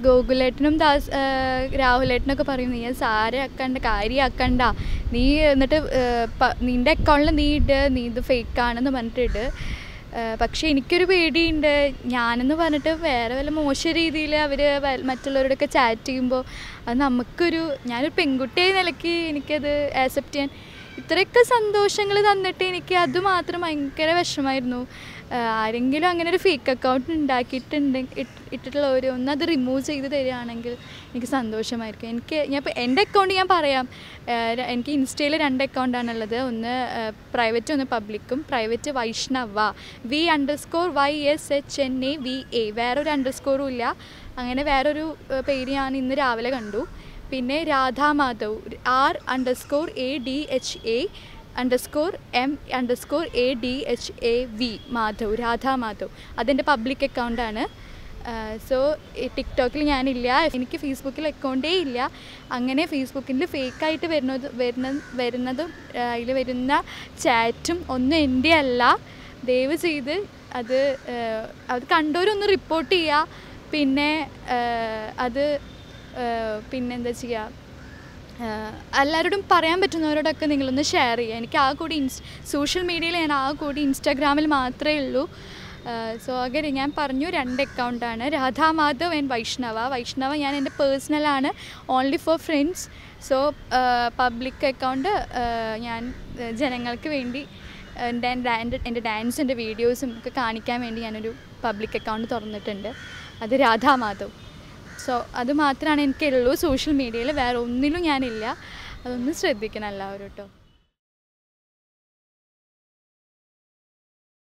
ഗോകുലേട്ടനും ദാസ് ആ, രാഹുലേട്ടനൊക്കെ പറയും നീ സാര ആക്കണ്ട കാര്യമാക്കണ്ട നീ എന്നിട്ട് ആ, പ- നിൻ്റെ അക്കൗണ്ടിൽ നീ ഇട് നീ ഇത് ഫേക്കാണെന്ന് പറഞ്ഞിട്ട് ഇട് ആ, പക്ഷേ എനിക്കൊരു പേടിയുണ്ട് ഞാനെന്ന് പറഞ്ഞിട്ട് വേറെ വല്ല മോശം രീതിയിൽ അവർ മറ്റുള്ളവരോടൊക്കെ ചാറ്റ് ചെയ്യുമ്പോൾ അത് നമുക്കൊരു ഞാനൊരു പെൺകുട്ടിയെ നിലയ്ക്ക് എനിക്കത് ആക്സെപ്റ്റ് ചെയ്യാൻ ഇത്രയൊക്കെ സന്തോഷങ്ങൾ തന്നിട്ട് എനിക്ക് അത് മാത്രം ഭയങ്കര വിഷമായിരുന്നു ആ, ആരെങ്കിലും അങ്ങനെ ഒരു ഫേക്ക് അക്കൗണ്ട് ഉണ്ടാക്കിയിട്ടുണ്ട് ഇട്ട് ഇട്ടിട്ടുള്ളവർ ഒന്ന് അത് റിമൂവ് ചെയ്ത് തരികയാണെങ്കിൽ എനിക്ക് സന്തോഷമായിരിക്കും എനിക്ക് ഞാൻ ഇപ്പോൾ എൻ്റെ അക്കൗണ്ട് ഞാൻ പറയാം ആ, ര- എനിക്ക് ഇൻസ്റ്റയിൽ രണ്ട് അക്കൗണ്ടാണുള്ളത് ഒന്ന് പ്രൈവറ്റ് ഒന്ന് പബ്ലിക്കും private Vaishnava V underscore Y S H N A V A വേറൊരു അണ്ടർ സ്കോറും ഇല്ല അങ്ങനെ വേറൊരു ആ, പേര് ഞാൻ ഇന്ന് രാവിലെ കണ്ടു പിന്നെ Radha Madhav R underscore A D H A underscore M underscore A D H A V Madhav Radha Madhav അതെൻ്റെ പബ്ലിക് അക്കൗണ്ടാണ് സോ ടിക്ടോക്കിൽ ഞാനില്ല എനിക്ക് ഫേസ്ബുക്കിൽ അക്കൗണ്ടേ ഇല്ല അങ്ങനെ ഫേസ്ബുക്കിൽ ഫേക്കായിട്ട് വരുന്നത് വരുന്ന വരുന്നതും അതിൽ വരുന്ന ചാറ്റും ഒന്നും എൻ്റെ അല്ല ദയവ് ചെയ്ത് അത് ആ, അത് കണ്ടവരൊന്ന് റിപ്പോർട്ട് ചെയ്യുക പിന്നെ ആ, അത് ആ, പിന്നെന്താ ചെയ്യുക ആഹ് എല്ലാവരോടും പറയാൻ പറ്റുന്നവരോടൊക്കെ നിങ്ങളൊന്ന് ഷെയർ ചെയ്യുക എനിക്ക് ആ കൂടി ഇൻസ് സോഷ്യൽ മീഡിയയിൽ ഞാൻ ആ കൂടി ഇൻസ്റ്റാഗ്രാമിൽ മാത്രമേ ഉള്ളൂ സോ അങ്ങനെ ഞാൻ പറഞ്ഞു രണ്ട് അക്കൗണ്ടാണ് രാധാ മാധവ് ആൻഡ് വൈഷ്ണവ വൈഷ്ണവ ഞാൻ എൻ്റെ പേഴ്സണലാണ് only for friends so public account ഞാൻ ആഹ് ജനങ്ങൾക്ക് വേണ്ടി എൻ്റെ എൻ്റെ എൻ്റെ ഡാൻസിൻ്റെ വീഡിയോസും ഒക്കെ കാണിക്കാൻ വേണ്ടി ഞാനൊരു പബ്ലിക് അക്കൗണ്ട് തുറന്നിട്ടുണ്ട് അത് രാധാ മാധവ് സോ അത് മാത്രമാണ് എനിക്കുള്ളൂ സോഷ്യൽ മീഡിയയിൽ വേറെ ഒന്നിലും ഞാനില്ല അതൊന്ന് ശ്രദ്ധിക്കണം എല്ലാവരും കേട്ടോ